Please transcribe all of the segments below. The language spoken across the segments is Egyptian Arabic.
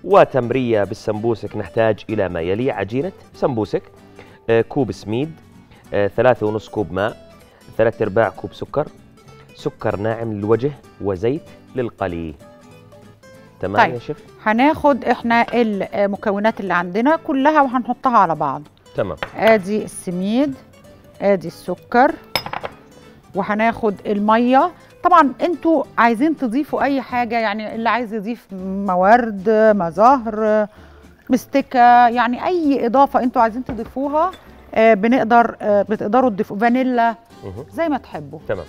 وتمرية بالسمبوسك نحتاج إلى ما يلي عجينة سمبوسك آه، كوب سميد آه، ثلاثة ونص كوب ماء ثلاثة أرباع كوب سكر سكر ناعم للوجه وزيت للقلي تمام طيب. يا شيف هناخد احنا المكونات اللي عندنا كلها وهنحطها على بعض تمام ادي السميد ادي السكر وهناخد الميه طبعا انتوا عايزين تضيفوا اي حاجه يعني اللي عايز يضيف موارد مزهر مستكه يعني اي اضافه انتوا عايزين تضيفوها آه، بنقدر آه، بتقدروا تضيفوا فانيلا مه. زي ما تحبوا تمام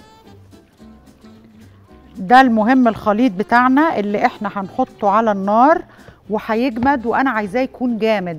ده المهم الخليط بتاعنا اللي احنا هنحطه على النار وهيجمد وانا عايزاه يكون جامد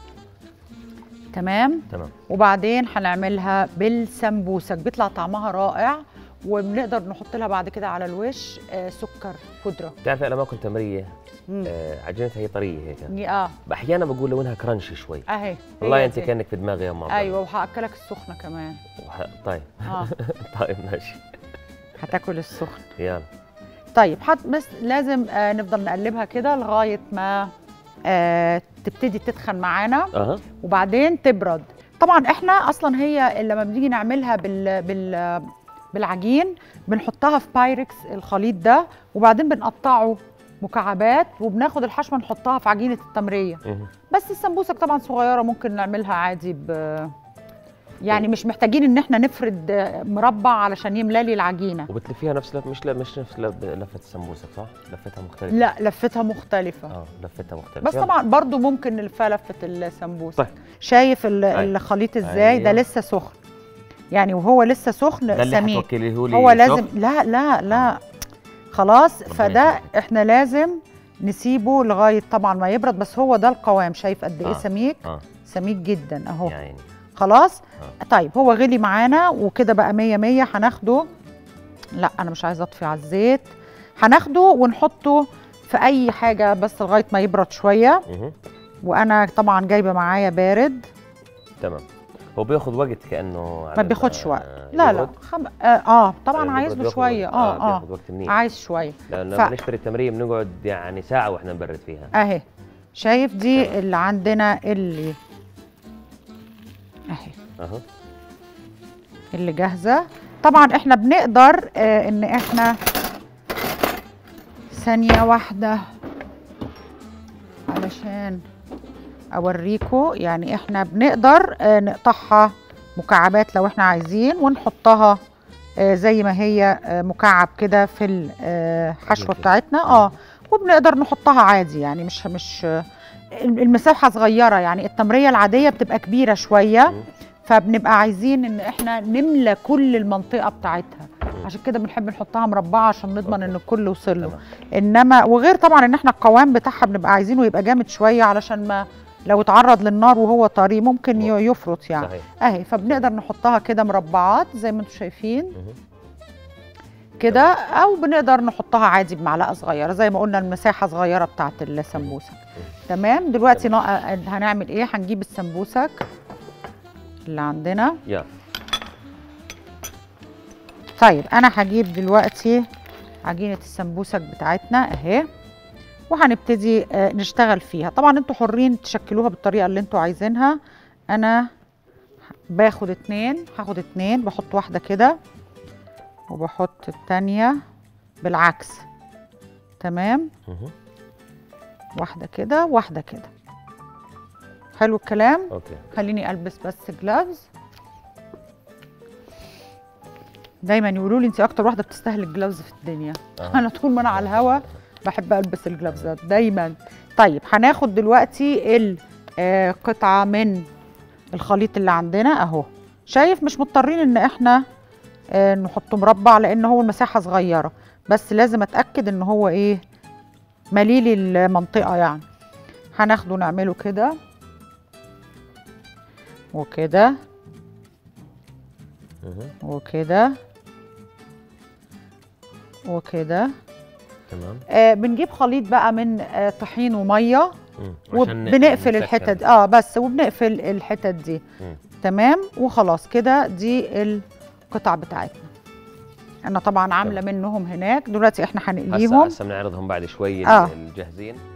تمام تمام وبعدين هنعملها بالسمبوسك بيطلع طعمها رائع وبنقدر نحط لها بعد كده على الوش آه، سكر بودره بتعرفي انا ما كنت تمريه مم. آه عجينتها هي طريه هيك اه احيانا بقول لو انها كرنشي شوي اهي والله هي انت دي. كانك في دماغي يا ماما ايوه وهاكلك السخنه كمان وح... طيب اه طيب ماشي هتاكل السخن يلا طيب حط بس لازم آه نفضل نقلبها كده لغايه ما آه تبتدي تتخن معانا اها وبعدين تبرد طبعا احنا اصلا هي لما بنيجي نعملها بال بال بالعجين بنحطها في بايركس الخليط ده وبعدين بنقطعه مكعبات وبناخد الحشوه نحطها في عجينه التمريه مه. بس السمبوسك طبعا صغيره ممكن نعملها عادي ب يعني مش محتاجين ان احنا نفرد مربع علشان يملى لي العجينه وبتلفيها نفس لف... مش ل... مش نفس لف... لفه السمبوسك صح؟ لفتها مختلفه لا لفتها مختلفه اه لفتها مختلفه بس يلا. طبعا برضو ممكن نلفها لفه السمبوسك طيب. شايف ال- أيوة. الخليط ازاي ده أيوة. لسه سخن يعني وهو لسه سخن ده اللي سميك حتوكليه لي هو لازم سخن؟ لا لا لا خلاص ربنا فده يخليك. احنا لازم نسيبه لغايه طبعا ما يبرد بس هو ده القوام شايف قد ايه آه. سميك اه سميك جدا اهو يا عيني خلاص آه. طيب هو غلي معانا وكده بقى مية مية هناخده لا انا مش عايزه اطفي على الزيت هناخده ونحطه في اي حاجه بس لغايه ما يبرد شويه مه. وانا طبعا جايبه معايا بارد تمام هو بياخذ وقت كانه على ما بياخدش ال- وقت آه، لا لا يبرد؟ خم... آه, اه طبعا آه، عايز بيبرد له بياخذ شويه وقت. اه اه بياخذ وقت منيح عايز شويه لانه ف- لما نشتري التمريه بنقعد يعني ساعه واحنا نبرد فيها اهي شايف دي تمام. اللي عندنا اللي اهي اها اللي جاهزه طبعا احنا بنقدر آه ان احنا ثانيه واحده علشان اوريكم يعني احنا بنقدر آه نقطعها مكعبات لو احنا عايزين ونحطها آه زي ما هي آه مكعب كده في الحشوه ممكن. بتاعتنا اه وبنقدر نحطها عادي يعني مش مش آه، المساحه صغيره يعني التمريه العاديه بتبقى كبيره شويه مم. فبنبقى عايزين ان احنا نملى كل المنطقه بتاعتها مم. عشان كده بنحب نحطها مربعه عشان نضمن أوكي. ان الكل وصل له تمام انما وغير طبعا ان احنا القوام بتاعها بنبقى عايزينه يبقى جامد شويه علشان ما لو اتعرض للنار وهو طري ممكن ي- يفرط يعني صحيح اهي فبنقدر نحطها كده مربعات زي ما انتم شايفين مه. كده او بنقدر نحطها عادي بمعلقه صغيره زي ما قلنا المساحه صغيره بتاعت السمبوسك تمام دلوقتي نا- هنعمل ايه هنجيب السمبوسك اللي عندنا يلا طيب انا هجيب دلوقتي عجينه السمبوسك بتاعتنا اهي وهنبتدي آه، نشتغل فيها طبعا انتوا حرين تشكلوها بالطريقه اللي انتوا عايزينها انا باخد اتنين هاخد اتنين بحط واحده كده وبحط التانية بالعكس تمام مه. واحده كده واحده كده حلو الكلام اوكي خليني البس بس جلافز دايما يقولوا لي انت اكتر واحده بتستهلك جلافز في الدنيا آه. انا طول ما انا على الهوا بحب البس الجلافزات دايما طيب هناخد دلوقتي القطعه من الخليط اللي عندنا اهو شايف مش مضطرين ان احنا آه، نحطه مربع لان هو المساحه صغيره بس لازم اتاكد ان هو ايه مليلي المنطقه يعني هناخده نعمله كده وكده مه. وكده وكده تمام آه بنجيب خليط بقى من آه طحين وميه مم. عشان وبنقفل نسكر. الحتت اه بس وبنقفل الحتت دي مم. تمام وخلاص كده دي القطع بتاعتنا انا طبعا عامله منهم هناك دلوقتي احنا هسه هنقليهم هسه بنعرضهم بعد شوي آه. الجاهزين